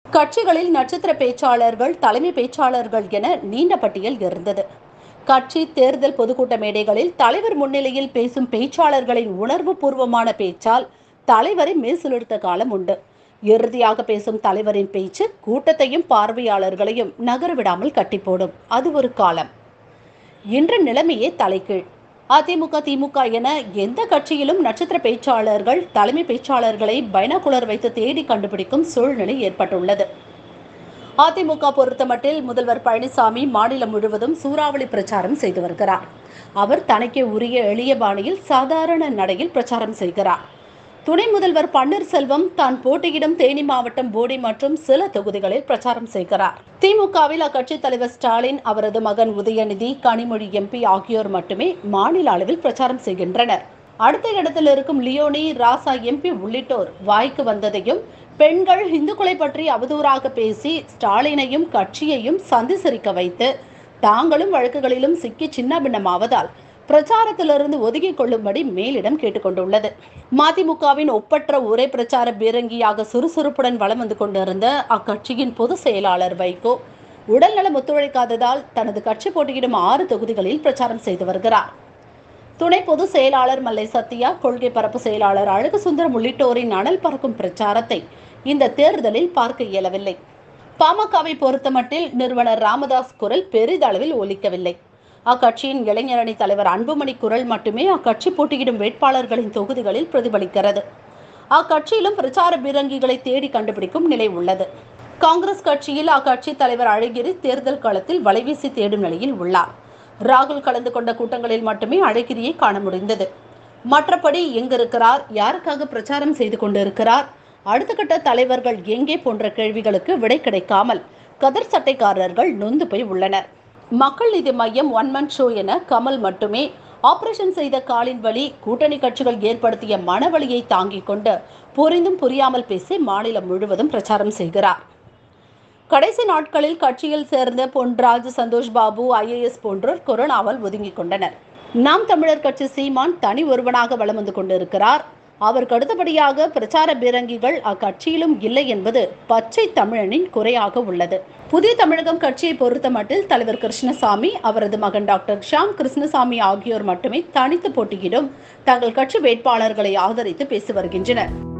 கட்சிகளில் நட்சத்திர பேச்சாளர்கள் தலைமை பேச்சாளர்கள் என நீண்ட பட்டியல் இருந்தது கட்சி தேர்தல் பொதுக்கூட்ட மேடைகளில் தலைவர் முன்னிலையில் பேசும் பேச்சாளர்களின் உணர்வு பூர்வமான பேச்சால் தலைவரை மேற்சொலுத்த காலம் உண்டு இறுதியாக பேசும் தலைவரின் பேச்சு கூட்டத்தையும் பார்வையாளர்களையும் நகரவிடாமல் கட்டி போடும் அது ஒரு காலம் இன்று நிலைமையே தலைகீழ் அதிமுக திமுக என எந்த கட்சியிலும் நட்சத்திர பேச்சாளர்கள் தலைமை பேச்சாளர்களை பைனாகுலர் வைத்து தேடி கண்டுபிடிக்கும் சூழ்நிலை ஏற்பட்டுள்ளது அதிமுக பொறுத்தமட்டில் முதல்வர் பழனிசாமி மாநிலம் முழுவதும் சூறாவளி பிரச்சாரம் செய்து வருகிறார் அவர் தனக்கே உரிய எளிய பாணியில் சாதாரண நடையில் பிரச்சாரம் செய்கிறார் துணை முதல்வர் பன்னீர்செல்வம் தான் போட்டியிடும் தேனி மாவட்டம் போடி மற்றும் சில தொகுதிகளில் பிரச்சாரம் செய்கிறார் திமுகவில் அக்கட்சி தலைவர் ஸ்டாலின் அவரது மகன் உதயநிதி கனிமொழி எம்பி ஆகியோர் மட்டுமே மாநில அளவில் பிரச்சாரம் செய்கின்றனர் அடுத்த இடத்தில் இருக்கும் லியோனி ராசா எம்பி உள்ளிட்டோர் வாய்க்கு வந்ததையும் பெண்கள் இந்துக்களை பற்றி அவதூறாக பேசி ஸ்டாலினையும் கட்சியையும் சந்தி சிரிக்க வைத்து தாங்களும் வழக்குகளிலும் சிக்கி சின்னபின்னமாவதால் பிரச்சாரத்திலிருந்து ஒதுக்கிக் கொள்ளும்படி மேலிடம் கேட்டுக்கொண்டுள்ளது மதிமுகவின் ஒப்பற்ற ஒரே பிரச்சார பீரங்கியாக சுறுசுறுப்புடன் வலம் வந்து கொண்டிருந்த அக்கட்சியின் பொதுச் செயலாளர் வைகோ உடல்நலம் ஒத்துழைக்காததால் தனது கட்சி போட்டியிடும் ஆறு தொகுதிகளில் பிரச்சாரம் செய்து வருகிறார் துணை பொதுச் செயலாளர் மல்லை சத்யா கொள்கை பரப்பு செயலாளர் அழகு சுந்தரம் உள்ளிட்டோரின் அனல் பறக்கும் பிரச்சாரத்தை இந்த தேர்தலில் பார்க்க இயலவில்லை பாமகவை பொறுத்தமட்டில் நிறுவனர் ராமதாஸ் குரல் பெரிதளவில் ஒலிக்கவில்லை அக்கட்சியின் இளைஞரணி தலைவர் அன்புமணி குரல் மட்டுமே அக்கட்சி போட்டியிடும் வேட்பாளர்களின் தொகுதிகளில் பிரதிபலிக்கிறது அக்கட்சியிலும் பிரச்சார பீரங்கிகளை தேடி கண்டுபிடிக்கும் நிலை உள்ளது காங்கிரஸ் கட்சியில் அக்கட்சி தலைவர் அழகிரி தேர்தல் களத்தில் வலைவீசி தேடும் நிலையில் உள்ளார் ராகுல் கலந்து கொண்ட கூட்டங்களில் மட்டுமே அழகிரியை காண முடிந்தது மற்றபடி எங்கிருக்கிறார் யாருக்காக பிரச்சாரம் செய்து கொண்டிருக்கிறார் அடுத்த கட்ட தலைவர்கள் எங்கே போன்ற கேள்விகளுக்கு விடை கிடைக்காமல் கதர் சட்டைக்காரர்கள் நொந்து போய் உள்ளனர் மக்கள் நீதி மையம் ஒன் மன் ஷோ என கமல் மட்டுமே ஆபரேஷன் செய்த காலின் வலி கூட்டணி கட்சிகள் ஏற்படுத்திய மனவலியை தாங்கிக் கொண்டு புரிந்தும் புரியாமல் பேசி மாநிலம் முழுவதும் பிரச்சாரம் செய்கிறார் கடைசி நாட்களில் கட்சியில் சேர்ந்த பொன்ராஜ் சந்தோஷ் பாபு ஐஏஎஸ் போன்றோர் கொரோனாவால் ஒதுங்கிக் கொண்டனர் நாம் தமிழர் கட்சி சீமான் தனி ஒருவனாக வலம் வந்து கொண்டிருக்கிறார் அவருக்கு அடுத்தபடியாக பிரச்சார பீரங்கிகள் அக்கட்சியிலும் இல்லை என்பது பச்சை தமிழனின் குறையாக உள்ளது புதிய தமிழகம் கட்சியை பொறுத்தமட்டில் தலைவர் கிருஷ்ணசாமி அவரது மகன் டாக்டர் ஷாம் கிருஷ்ணசாமி ஆகியோர் மட்டுமே தனித்து போட்டியிடும் தங்கள் கட்சி வேட்பாளர்களை ஆதரித்து பேசி வருகின்றனர்